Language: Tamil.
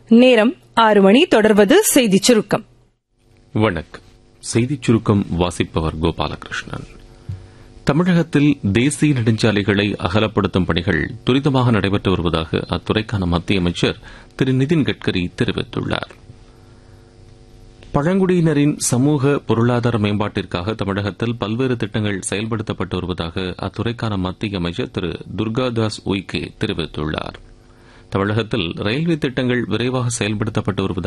நேரம் ஆறு மணி தொடர்வது செய்திச் சுருக்கம் வணக்கம் செய்திச் சுருக்கம் வாசிப்பவர் கோபாலகிருஷ்ணன் தமிழகத்தில் தேசிய நெடுஞ்சாலைகளை அகலப்படுத்தும் பணிகள் துரிதமாக நடைபெற்று வருவதாக அத்துறைக்கான மத்திய அமைச்சர் திரு நிதின் கட்கரி தெரிவித்துள்ளார் பழங்குடியினரின் சமூக பொருளாதார மேம்பாட்டிற்காக தமிழகத்தில் பல்வேறு திட்டங்கள் செயல்படுத்தப்பட்டு வருவதாக அத்துறைக்கான மத்திய அமைச்சர் திரு துர்காதாஸ் உய்கே தெரிவித்துள்ளார் தமிழகத்தில் ரயில்வே திட்டங்கள் விரைவாக செயல்படுத்தப்பட்டு வருவதாக